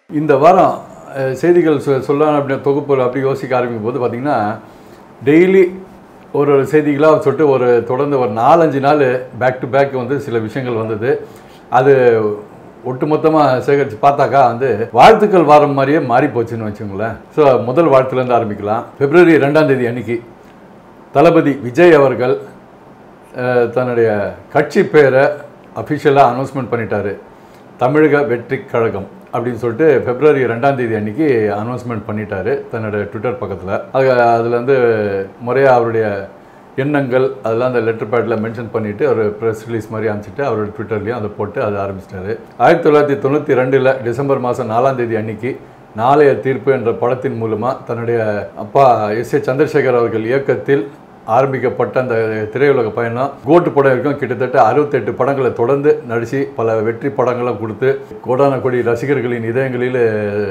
இந்த வாரம் அஹ், செய்திகள் சொ சொல்லலாம் அப்படி தொகுப்பு அப்படி யோசிக்க ஆரம்பிக்கும் போது பார்த்திங்கன்னா டெய்லி ஒரு ஒரு செய்திகளாக சொல்லிட்டு ஒரு தொடர்ந்து ஒரு நாலஞ்சு நாள் பேக் டு பேக் வந்து சில விஷயங்கள் வந்தது அது ஒட்டுமொத்தமாக சேகரித்து பார்த்தாக்கா வந்து வாழ்த்துக்கள் வாரம் மாதிரியே மாறி போச்சுன்னு வச்சுங்களேன் ஸோ முதல் வாழ்த்துலேருந்து ஆரம்பிக்கலாம் பிப்ரவரி ரெண்டாம் தேதி அன்னைக்கு தளபதி விஜய் அவர்கள் அஹ், தன்னுடைய கட்சி பேரை அஃபிஷியலாக அனௌன்ஸ்மெண்ட் பண்ணிட்டாரு தமிழக வெற்றி கழகம் அப்படின்னு சொல்லிட்டு பிப்ரவரி ரெண்டாம் தேதி அன்னைக்கு அனௌன்ஸ்மெண்ட் பண்ணிட்டாரு தன்னோட ட்விட்டர் பக்கத்தில் அது அதில் வந்து முறையாக அவருடைய எண்ணங்கள் அதெல்லாம் அந்த லெட்டர் பேடில் மென்ஷன் பண்ணிவிட்டு ஒரு ப்ரெஸ் ரிலீஸ் மாதிரி அனுப்பிச்சிட்டு அவரோட ட்விட்டர்லேயும் அதை போட்டு அதை ஆரம்பிச்சிட்டாரு ஆயிரத்தி தொள்ளாயிரத்தி தொண்ணூற்றி ரெண்டில் டிசம்பர் மாதம் நாலாம் தேதி அன்னைக்கு நாளைய தீர்ப்பு என்ற படத்தின் மூலமாக தன்னுடைய அப்பா எஸ் ஏ சந்திரசேகர் அவர்கள் இயக்கத்தில் ஆரம்பிக்கப்பட்ட அந்த திரையுலக பயணம் கோட்டு படம் வரைக்கும் கிட்டத்தட்ட அறுபத்தெட்டு படங்களை தொடர்ந்து நடித்து பல வெற்றி படங்களை கொடுத்து கோடான கோடி ரசிகர்களின் இதயங்களில்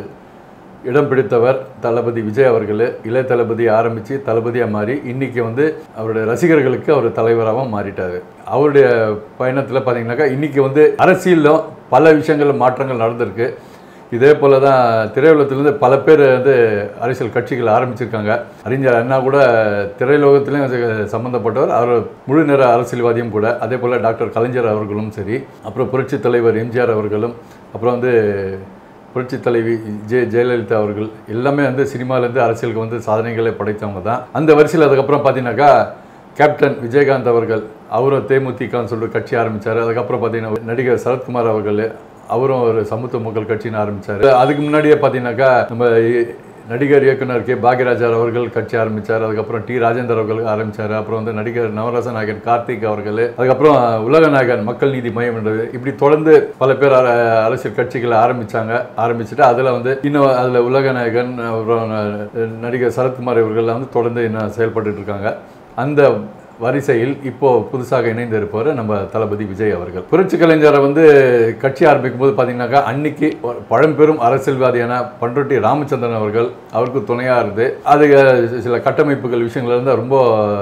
இடம் பிடித்தவர் தளபதி விஜய் அவர்கள் இளைய தளபதி ஆரம்பித்து தளபதியாக மாறி இன்னைக்கு வந்து அவருடைய ரசிகர்களுக்கு அவர் தலைவராகவும் மாறிட்டார் அவருடைய பயணத்தில் பார்த்தீங்கன்னாக்கா இன்னைக்கு வந்து அரசியலிலும் பல விஷயங்கள் மாற்றங்கள் நடந்திருக்கு இதே போல தான் திரையுலகத்திலேருந்து பல பேர் வந்து அரசியல் கட்சிகள் ஆரம்பிச்சிருக்காங்க அறிஞர் அண்ணா கூட திரையுலகத்திலையும் சம்மந்தப்பட்டவர் அவர் முழு நேர அரசியல்வாதியும் கூட அதே போல் டாக்டர் கலைஞர் அவர்களும் சரி அப்புறம் புரட்சி தலைவர் எம்ஜிஆர் அவர்களும் அப்புறம் வந்து புரட்சி தலைவி ஜெ ஜெயலலிதா அவர்கள் எல்லாமே வந்து சினிமாலேருந்து அரசியலுக்கு வந்து சாதனைகளை படைத்தவங்க தான் அந்த வரிசையில் அதுக்கப்புறம் பார்த்தீங்கன்னாக்கா கேப்டன் விஜயகாந்த் அவர்கள் அவரும் தேமுதிகன்னு சொல்லிட்டு கட்சி ஆரம்பித்தார் அதுக்கப்புறம் பார்த்தீங்கன்னா நடிகர் சரத்குமார் அவர்கள் அவரும் ஒரு சமத்துவ மக்கள் கட்சின்னு ஆரம்பித்தார் அதுக்கு முன்னாடியே பார்த்தீங்கன்னாக்கா நம்ம இ- நடிகர் இயக்குனர் கே பாக்யராஜர் அவர்கள் கட்சி ஆரம்பித்தார் அதுக்கப்புறம் டி ராஜேந்தர் அவர்கள் ஆரம்பித்தார் அப்புறம் வந்து நடிகர் நவரச நாயகன் கார்த்திக் அவர்கள் அதுக்கப்புறம் உலக நாயகன் மக்கள் நீதி மையம் என்றது இப்படி தொடர்ந்து பல பேர் அர- அரசியல் கட்சிகளை ஆரம்பிச்சாங்க ஆரம்பிச்சுட்டு அதில் வந்து இன்னும் அதில் உலக நாயகன் அப்புறம் ந- நடிகர் சரத்குமார் இவர்கள்லாம் வந்து தொடர்ந்து இன்னும் செயல்பட்டுட்டு இருக்காங்க அந்த வரிசையில் இப்போ புதுசாக இணைந்து இருப்பவர் நம்ம தளபதி விஜய் அவர்கள் புரட்சி கலைஞரை வந்து கட்சி ஆரம்பிக்கும் போது பார்த்தீங்கன்னாக்கா அன்னைக்கு ஒரு பழம்பெரும் அரசியல்வாதியான பண்ருட்டி ராமச்சந்திரன் அவர்கள் அவருக்கு துணையாக இருந்து அது அஹ், சில கட்டமைப்புகள் விஷயங்கள் இருந்தால் ரொம்ப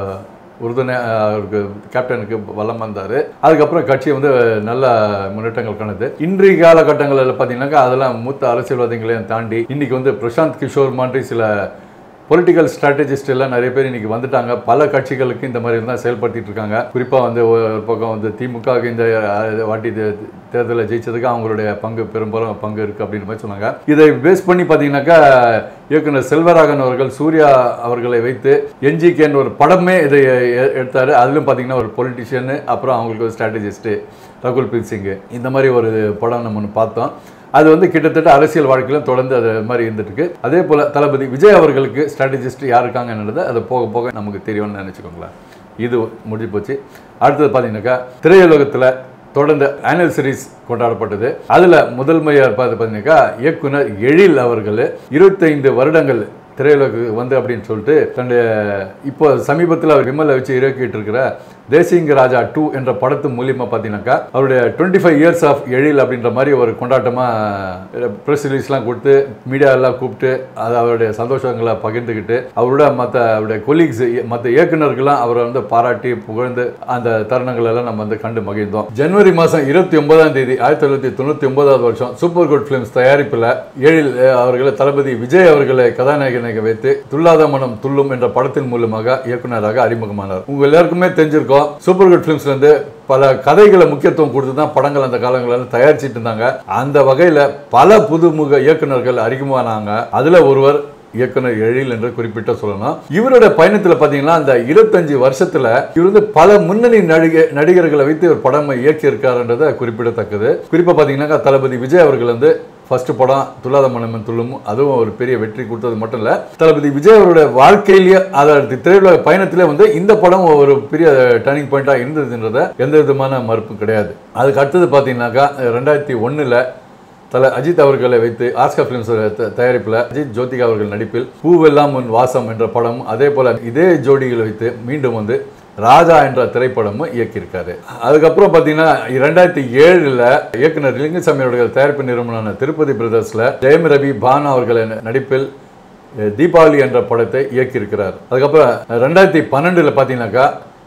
உறுதுணை அஹ், அவருக்கு கேப்டனுக்கு வல்லம் வந்தார் அதுக்கப்புறம் கட்சி வந்து நல்ல முன்னேற்றங்கள் காணுது இன்றைய காலகட்டங்களில் பார்த்தீங்கன்னாக்கா அதெல்லாம் மூத்த அரசியல்வாதிகளையும் தாண்டி இன்னைக்கு வந்து பிரசாந்த் கிஷோர் மாதிரி சில பொலிட்டிக்கல் ஸ்ட்ராட்டஜிஸ்ட் எல்லாம் நிறைய பேர் இன்னைக்கு வந்துட்டாங்க பல கட்சிகளுக்கு இந்த மாதிரி தான் செயல்படுத்திட்டு இருக்காங்க குறிப்பாக வந்து ஒரு பக்கம் வந்து திமுகவுக்கு இந்த அஹ், வாட்டி தே- தேர்தலில் ஜெயிச்சதுக்கு அவங்களுடைய பங்கு பெரும்பாலும் பங்கு இருக்குது அப்படின்ற மாதிரி சொன்னாங்க இதை பேஸ் பண்ணி பார்த்தீங்கன்னாக்கா இயக்குனர் செல்வராகன் அவர்கள் சூர்யா அவர்களை வைத்து என்ஜிகேன்னு ஒரு படமே இதை எ- எடுத்தாரு அதிலும் பார்த்தீங்கன்னா ஒரு பொலிட்டிஷியனு அப்புறம் அவங்களுக்கு ஒரு ஸ்ட்ராட்டஜிஸ்ட்டு ரகுல் பிரீத் சிங் இந்த மாதிரி ஒரு படம் நம்ம ஒன்று பார்த்தோம் அது வந்து கிட்டத்தட்ட அரசியல் வாழ்க்கையிலும் தொடர்ந்து அது மாதிரி இருந்துட்டு இருக்கு அதே போல் தளபதி விஜய் அவர்களுக்கு ஸ்ட்ராட்டஜிஸ்ட் யார் இருக்காங்கன்றது அதை போக போக நமக்கு தெரியும்னு நினச்சிக்கோங்களேன் இது முடிஞ்சு போச்சு அடுத்தது பார்த்தீங்கன்னாக்கா திரையுலகத்தில் தொடர்ந்து ஆனுவல் சீரிஸ் கொண்டாடப்பட்டது அதில் முதல் முறையாக பார்த்து பார்த்தீங்கன்னாக்கா இயக்குனர் எழில் அவர்கள் இருபத்தைந்து வருடங்கள் திரையுலகு வந்து அப்படின்னு சொல்லிட்டு தன்னுடைய இப்போ சமீபத்தில் அவர் விமலை வச்சு இறக்கிட்டு இருக்கிற தேசிங்க ராஜா டூ என்ற படத்து மூலியமாக பார்த்தீங்கன்னாக்கா அவருடைய twenty five years of Ezhil அப்படின்ற மாதிரி ஒரு கொண்டாட்டமாக ப்ரெஸ் ரிலீஸ்லாம் கொடுத்து மீடியாவெல்லாம் கூப்பிட்டு அது அவருடைய சந்தோஷங்களை பகிர்ந்துக்கிட்டு அவரோட மற்ற அவருடைய கொலீக்ஸ் மற்ற இயக்குனர்கள்லாம் அவரை வந்து பாராட்டி புகழ்ந்து அந்த தருணங்கள் எல்லாம் நம்ம வந்து கண்டு மகிழ்ந்தோம் ஜனவரி மாதம் இருபத்தி ஒன்பதாம் தேதி ஆயிரத்தி தொள்ளாயிரத்தி தொண்ணூற்றி ஒன்பதாவது வருஷம் சூப்பர் குட் ஃபிலிம்ஸ் தயாரிப்பில் எழில் அஹ், அவர்களை தளபதி விஜய் அவர்களை கதாநாயகனாக வைத்து துல்லாத மனம் துள்ளும் என்ற படத்தின் மூலமாக இயக்குனராக அறிமுகமானார் உங்க எல்லாருக்குமே தெரிஞ்சிருக்கோம் சூப்பர் குட் ஃபிலிம்ஸ்ல இருந்து பல கதைகளை முக்கியத்துவம் கொடுத்து தான் படங்கள் அந்த காலங்களில் தயாரிச்சிட்டு இருந்தாங்க அந்த வகையில் பல புதுமுக இயக்குனர்கள் அறிமுகமானாங்க அதுல ஒருவர் இயக்குனர் எழில் என்று குறிப்பிட்ட சொல்லணும் இவரோட பயணத்தில் பார்த்தீங்கன்னா அந்த இருபத்தஞ்சு வருஷத்துல இவர் வந்து பல முன்னணி நடிகை நடிகர்களை வைத்து ஒரு படம் இயக்கி இருக்காருன்றதை குறிப்பிடத்தக்கது குறிப்பாக பார்த்தீங்கன்னா தளபதி விஜய் அவர்கள் வந்து ஃபர்ஸ்ட் படம் துல்லாத மனமன் துள்ளும் அதுவும் ஒரு பெரிய வெற்றி கொடுத்தது மட்டும் இல்ல தளபதி விஜய் அவருடைய வாழ்க்கையிலேயே அதாவது திரையுலக பயணத்திலே வந்து இந்த படம் ஒரு பெரிய டர்னிங் பாயிண்டா இருந்ததுன்றத எந்த விதமான மறுப்பும் கிடையாது அதுக்கு அடுத்தது பார்த்தீங்கன்னாக்கா ரெண்டாயிரத்தி ஒண்ணுல தல அஜித் அவர்களை வைத்து ஆஸ்கர் பிலிம்ஸ் தயாரிப்பில் அஜித் ஜோதிகா அவர்கள் நடிப்பில் பூவெல்லாம் உன் வாசம் என்ற படம் அதே போல இதே ஜோடிகளை வைத்து மீண்டும் வந்து ராஜா என்ற திரைப்படமும் இயக்கியிருக்காரு அதுக்கப்புறம் பார்த்தீங்கன்னா ரெண்டாயிரத்தி ஏழில் இயக்குனர் லிங்குசாமி அவர்கள் தயாரிப்பு நிறுவனமான திருப்பதி பிரதர்ஸில் ஜெயம் ரவி பான் அவர்களின் நடிப்பில் அஹ், தீபாவளி என்ற படத்தை இயக்கியிருக்கிறார் அதுக்கப்புறம் ரெண்டாயிரத்தி பன்னெண்டில் பார்த்தீங்கன்னாக்கா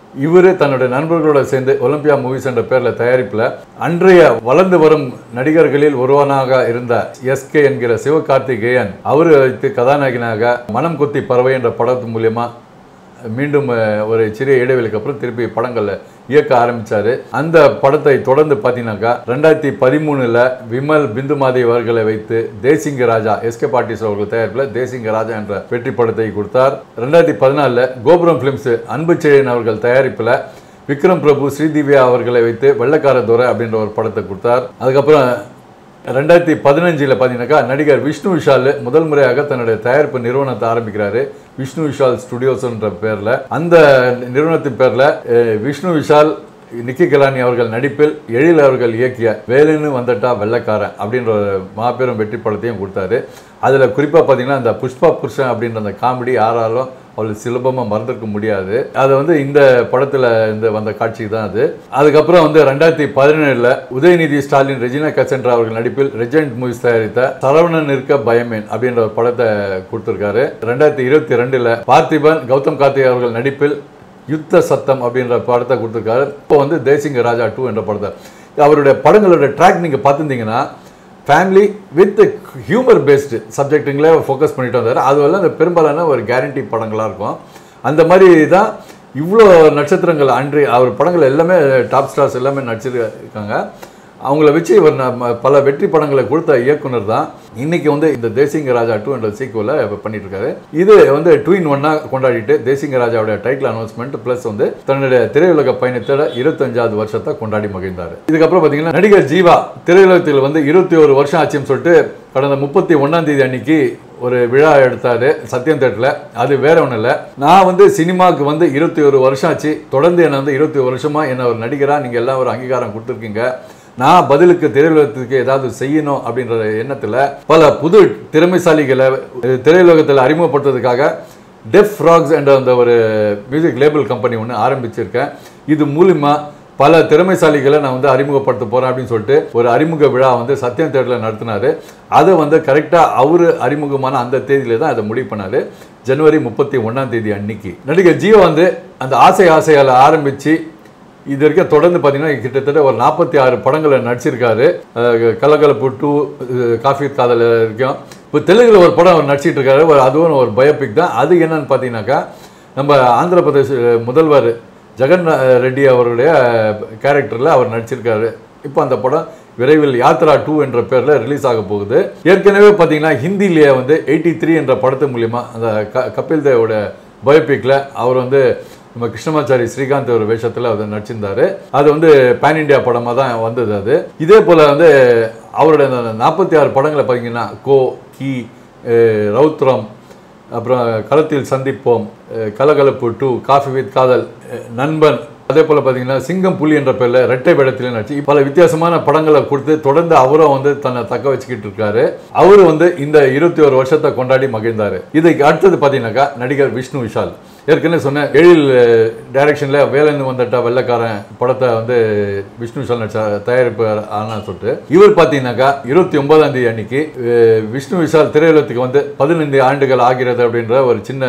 இவர் தன்னுடைய நண்பர்களோட சேர்ந்து ஒலிம்பியா மூவிஸ் என்ற பேரில் தயாரிப்பில் அன்றைய வளர்ந்து வரும் நடிகர்களில் ஒருவனாக இருந்த எஸ்கே என்கிற சிவகார்த்திகேயன் அவர் வைத்து கதாநாயகனாக மனம் கொத்தி பறவை என்ற படத்து மூலியமா மீண்டும் அஹ், ஒரு சிறிய இடைவெளிக்கு அப்புறம் திருப்பி படங்களை இயக்க ஆரம்பிச்சாரு அந்த படத்தை தொடர்ந்து பார்த்தீங்கன்னாக்கா ரெண்டாயிரத்தி பதிமூணுல விமல் பிந்துமாதி அவர்களை வைத்து தேசிங்க ராஜா எஸ்கே பாட்டிஸ் அவர்கள் தயாரிப்பில் தேசிங்க ராஜா என்ற வெற்றி படத்தை கொடுத்தார் ரெண்டாயிரத்தி பதினாலில் கோபுரம் ஃபிலிம்ஸ் அன்பு செழியன் அவர்கள் தயாரிப்பில் விக்ரம் பிரபு ஸ்ரீதிவ்யா அவர்களை வைத்து வெள்ளக்கார துரை அப்படின்ற ஒரு படத்தை கொடுத்தார் அதுக்கப்புறம் ரெண்டாயிரத்தி பதினஞ்சில் பார்த்தீங்கன்னாக்கா நடிகர் விஷ்ணு விஷால் முதல் முறையாக தன்னுடைய தயாரிப்பு நிறுவனத்தை ஆரம்பிக்கிறாரு விஷ்ணு விஷால் ஸ்டுடியோஸ்ன்ற பேரில் அந்த நிறுவனத்தின் பேரில் விஷ்ணு விஷால் நிக்கி கலானி அவர்கள் நடிப்பில் எழில் அவர்கள் இயக்கிய வேலுன்னு வந்துட்டா வெள்ளக்காரன் அப்படின்ற ஒரு மாபெரும் வெற்றி படத்தையும் கொடுத்தாரு அதில் குறிப்பாக பார்த்தீங்கன்னா அந்த புஷ்பா புருஷன் அப்படின்ற அந்த காமெடி யாராலும் அவளுக்கு சுலபமாக மறந்துருக்க முடியாது அது வந்து இந்த படத்தில் இந்த வந்த காட்சி தான் அது அதுக்கப்புறம் வந்து ரெண்டாயிரத்தி பதினேழில் உதயநிதி ஸ்டாலின் ரெஜினா கசன்ட்ரா அவர்கள் நடிப்பில் ரெஜெண்ட் மூவிஸ் தயாரித்த சரவணன் இருக்க பயமேன் அப்படின்ற ஒரு படத்தை கொடுத்துருக்காரு ரெண்டாயிரத்தி இருபத்தி ரெண்டில் பார்த்திபன் கௌதம் கார்த்திக் அவர்கள் நடிப்பில் யுத்த சத்தம் அப்படின்ற படத்தை கொடுத்துருக்காரு இப்போ வந்து தேசிங்க ராஜா டூ என்ற படத்தை அவருடைய படங்களோட ட்ராக் நீங்கள் பார்த்துருந்தீங்கன்னா ஃபேமிலி வித் ஹியூமர் பேஸ்டு சப்ஜெக்ட்டுங்களே ஃபோக்கஸ் பண்ணிட்டு வந்தார் அதுவெல்லாம் அந்த பெரும்பாலான ஒரு கேரண்டி படங்களாக இருக்கும் அந்த மாதிரி தான் இவ்வளோ நட்சத்திரங்கள் அன்று அவர் படங்கள் எல்லாமே டாப் ஸ்டார்ஸ் எல்லாமே நடிச்சிருக்காங்க அவங்கள வச்சு இவர் நம்ம பல வெற்றி படங்களை கொடுத்த இயக்குனர் தான் இன்னைக்கு வந்து இந்த தேசிங்க ராஜா டூ என்ற சீக்குவலை பண்ணிட்டு இருக்காரு இது வந்து டூ இன் ஒன்னா கொண்டாடிட்டு தேசிங்க ராஜாவுடைய டைட்டில் அனௌன்ஸ்மெண்ட் ப்ளஸ் வந்து தன்னுடைய திரையுலக பயணத்தோட இருபத்தஞ்சாவது வருஷத்தை கொண்டாடி மகிழ்ந்தார் இதுக்கப்புறம் பார்த்தீங்கன்னா நடிகர் ஜீவா திரையுலகத்தில் வந்து இருபத்தி ஒரு வருஷம் ஆச்சுன்னு சொல்லிட்டு கடந்த முப்பத்தி ஒன்றாம் தேதி அன்னைக்கு ஒரு விழா எடுத்தாரு சத்யம் தேட்டரில் அது வேற ஒன்றும் இல்லை நான் வந்து சினிமாவுக்கு வந்து இருபத்தி ஒரு வருஷம் ஆச்சு தொடர்ந்து என்னை வந்து இருபத்தி ஒரு வருஷமா என்ன ஒரு நடிகராக நீங்கள் எல்லாம் ஒரு அங்கீகாரம் கொடுத்துருக்கீங்க நான் பதிலுக்கு திரையுலகத்துக்கு ஏதாவது செய்யணும் அப்படின்ற எண்ணத்தில் பல புது திறமைசாலிகளை அஹ், திரையுலகத்தில் அறிமுகப்படுத்துறதுக்காக டெஃப் ஃப்ராக்ஸ் என்ற அந்த ஒரு மியூசிக் லேபிள் கம்பெனி ஒன்று ஆரம்பிச்சிருக்கேன் இது மூலிமா பல திறமைசாலிகளை நான் வந்து அறிமுகப்படுத்த போகிறேன் அப்படின்னு சொல்லிட்டு ஒரு அறிமுக விழா வந்து சத்யம் தேட்டரில் நடத்தினாரு அதை வந்து கரெக்டாக அவர் அறிமுகமான அந்த தேதியில தான் அதை முடிவு பண்ணாரு ஜனவரி முப்பத்தி ஒன்றாம் தேதி அன்னைக்கு நடிகர் ஜியோ வந்து அந்த ஆசை ஆசையால் ஆரம்பித்து இது வரைக்கும் தொடர்ந்து பார்த்தீங்கன்னா கிட்டத்தட்ட ஒரு நாற்பத்தி ஆறு படங்களை நடிச்சிருக்காரு அஹ் கலகலப்பு டூ காஃபி காதல் வரைக்கும் இப்போ தெலுங்குல ஒரு படம் அவர் நடிச்சிட்டு இருக்காரு ஒரு அதுவும் ஒரு பயோபிக் தான் அது என்னன்னு பார்த்தீங்கன்னாக்கா நம்ம ஆந்திர பிரதேச முதல்வர் ஜெகன் ரெட்டி அவருடைய கேரக்டரில் அவர் நடிச்சிருக்காரு இப்போ அந்த படம் விரைவில் யாத்ரா டூ என்ற பேரில் ரிலீஸ் ஆக போகுது ஏற்கனவே பார்த்தீங்கன்னா ஹிந்திலேயே வந்து எயிட்டி த்ரீ என்ற படத்து மூலிமா அந்த க கபில் தேவோட பயோபிக்கில் அவர் வந்து நம்ம கிருஷ்ணமாச்சாரி ஸ்ரீகாந்த் ஒரு வேஷத்தில் அவர் நடிச்சிருந்தாரு அது வந்து பேன் இண்டியா படமாக தான் வந்தது அது இதே போல் வந்து அவருடைய அந்த நாற்பத்தி ஆறு படங்களை பார்த்தீங்கன்னா கோ கி அஹ், ரௌத்ரம் அப்புறம் களத்தில் சந்திப்போம் அஹ், கலகலப்பு டூ காஃபி வித் காதல் அஹ், நண்பன் அதே போல் பார்த்தீங்கன்னா சிங்கம் புலி என்ற பேரில் ரெட்டை வேடத்திலே நடிச்சு பல வித்தியாசமான படங்களை கொடுத்து தொடர்ந்து அவரும் வந்து தன்னை தக்க வச்சுக்கிட்டு இருக்காரு அவரு வந்து இந்த இருபத்தி ஒரு வருஷத்தை கொண்டாடி மகிழ்ந்தாரு இதுக்கு அடுத்தது பார்த்தீங்கன்னாக்கா நடிகர் விஷ்ணு விஷால் ஏற்கனவே சொன்னேன் எழில் டைரக்ஷனில் வேலைன்னு வந்துட்டா வெள்ளக்காரன் படத்தை வந்து விஷ்ணு விஷால் நடிச்ச தயாரிப்பு ஆனால் சொல்லிட்டு இவர் பார்த்தீங்கன்னாக்கா இருபத்தி ஒன்பதாம் தேதி அன்னைக்கு அஹ், விஷ்ணு விஷால் திரையுலகத்துக்கு வந்து பதினைந்து ஆண்டுகள் ஆகிறது அப்படின்ற ஒரு சின்ன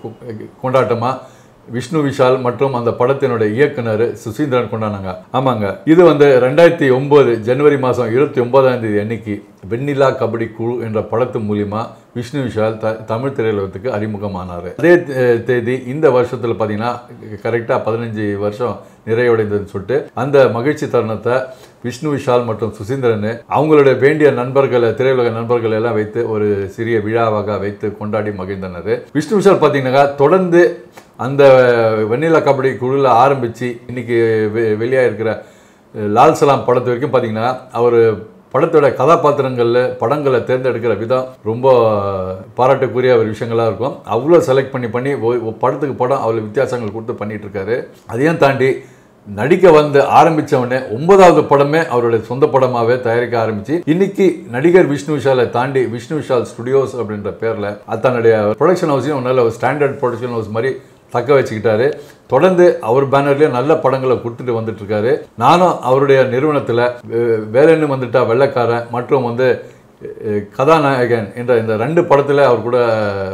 கொண்டாட்டமாக விஷ்ணு விஷால் மற்றும் அந்த படத்தினுடைய இயக்குனர் சுசீந்திரன் கொண்டாடினாங்க ஆமாங்க இது வந்து ரெண்டாயிரத்தி ஒன்பது ஜனவரி மாதம் இருபத்தி ஒன்பதாம் தேதி அன்னைக்கு வெண்ணிலா கபடி குழு என்ற படத்து மூலிமா விஷ்ணு விஷால் த தமிழ் திரையுலகத்துக்கு அறிமுகமானார் அதே தே- தேதி இந்த வருஷத்தில் பார்த்தீங்கன்னா கரெக்டாக பதினஞ்சு வருஷம் நிறைவடைந்ததுன்னு சொல்லிட்டு அந்த மகிழ்ச்சி தருணத்தை விஷ்ணு விஷால் மற்றும் சுசீந்திரன் அவங்களுடைய வேண்டிய நண்பர்களை திரையுலக நண்பர்கள் எல்லாம் வைத்து ஒரு சிறிய விழாவாக வைத்து கொண்டாடி மகிழ்ந்தனர் விஷ்ணு விஷால் பார்த்தீங்கன்னா தொடர்ந்து அந்த வெண்ணிலா கபடி குழுவில் ஆரம்பித்து இன்னைக்கு வெ- வெளியாயிருக்கிற லால் சலாம் படத்து வரைக்கும் பார்த்தீங்கன்னா அவர் படத்தோட கதாபாத்திரங்களில் படங்களை தேர்ந்தெடுக்கிற விதம் ரொம்ப பாராட்டுக்குரிய ஒரு விஷயங்களாக இருக்கும் அவ்வளோ செலக்ட் பண்ணி பண்ணி ஒ- ஒ- படத்துக்கு படம் அவ்வளோ வித்தியாசங்கள் கொடுத்து பண்ணிட்டு இருக்காரு அதையும் தாண்டி நடிக்க வந்து ஆரம்பிச்ச உடனே ஒன்பதாவது படமே அவருடைய சொந்த படமாகவே தயாரிக்க ஆரம்பிச்சு இன்னைக்கு நடிகர் விஷ்ணு விஷாலை தாண்டி விஷ்ணு விஷால் ஸ்டுடியோஸ் அப்படின்ற பேரில் தன்னுடைய ப்ரொடக்ஷன் ஹவுஸையும் நல்ல ஒரு ஸ்டாண்டர்ட் ப்ரொடக்ஷன் ஹவுஸ் மாதிரி தக்க வச்சுக்கிட்டாரு தொடர்ந்து அவர் பேனர்லேயே நல்ல படங்களை கொடுத்துட்டு வந்துட்டு இருக்காரு நானும் அவருடைய நிறுவனத்தில் வேலைன்னு வந்துட்டா வெள்ளைக்காரன் மற்றும் வந்து அஹ், கதாநாயகன் என்ற இந்த ரெண்டு படத்தில் அவர் கூட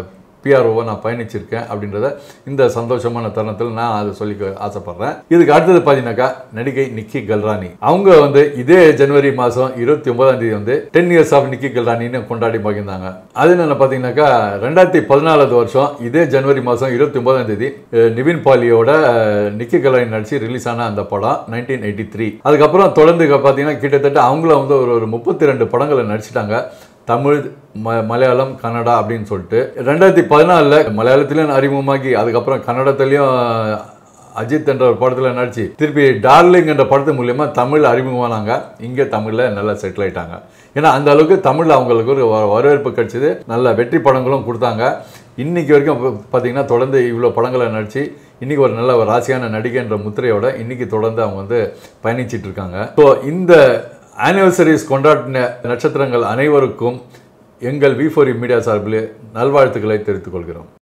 பிஆர்ஓவை நான் பயணிச்சிருக்கேன் அப்படின்றத இந்த சந்தோஷமான தருணத்தில் நான் அதை சொல்லிக்க ஆசைப்படுறேன் இதுக்கு அடுத்தது பார்த்தீங்கன்னாக்கா நடிகை நிக்கி கல்ராணி அவங்க வந்து இதே ஜனவரி மாதம் இருபத்தி ஒன்பதாம் தேதி வந்து டென் இயர்ஸ் ஆஃப் நிக்கி கல்ராணின்னு கொண்டாடி மகிழ்ந்தாங்க அது என்ன பார்த்தீங்கன்னாக்கா ரெண்டாயிரத்தி பதினாலாவது வருஷம் இதே ஜனவரி மாதம் இருபத்தி ஒன்பதாம் தேதி அஹ், நிவின் பாலியோட அஹ், நிக்கி கல்ராணி நடிச்சு ரிலீஸ் ஆன அந்த படம் நைன்டீன் எயிட்டி த்ரீ அதுக்கப்புறம் தொடர்ந்து பார்த்தீங்கன்னா கிட்டத்தட்ட அவங்களும் வந்து ஒரு ஒரு முப்பத்தி ரெண்டு படங்களை நடிச்சிட்டாங்க தமிழ் ம மலையாளம் கன்னடா அப்படின்னு சொல்லிட்டு ரெண்டாயிரத்தி பதினாலில் மலையாளத்திலையும் அறிமுகமாகி அதுக்கப்புறம் கன்னடத்துலேயும் அஜித் என்ற ஒரு படத்தில் நடிச்சு திருப்பி டார்லிங் என்ற படத்து மூலியமா தமிழ் அறிமுகமானாங்க இங்கே தமிழில் நல்லா செட்டில் ஆயிட்டாங்க ஏன்னா அந்த அளவுக்கு தமிழ் அவங்களுக்கு ஒரு வ- வரவேற்பு கிடைச்சது நல்ல வெற்றி படங்களும் கொடுத்தாங்க இன்னைக்கு வரைக்கும் ப- பார்த்தீங்கன்னா தொடர்ந்து இவ்வளோ படங்களை நடிச்சு இன்னைக்கு ஒரு நல்ல ஒரு ராசியான நடிகை என்ற முத்திரையோட இன்னைக்கு தொடர்ந்து அவங்க வந்து பயணிச்சிட்டு இருக்காங்க ஸோ இந்த ஆனிவர்சரிஸ் கொண்டாடின நட்சத்திரங்கள் அனைவருக்கும் எங்கள் வி ஃபோர் மீடியா சார்பில் நல்வாழ்த்துக்களை தெரிவித்துக் கொள்கிறோம்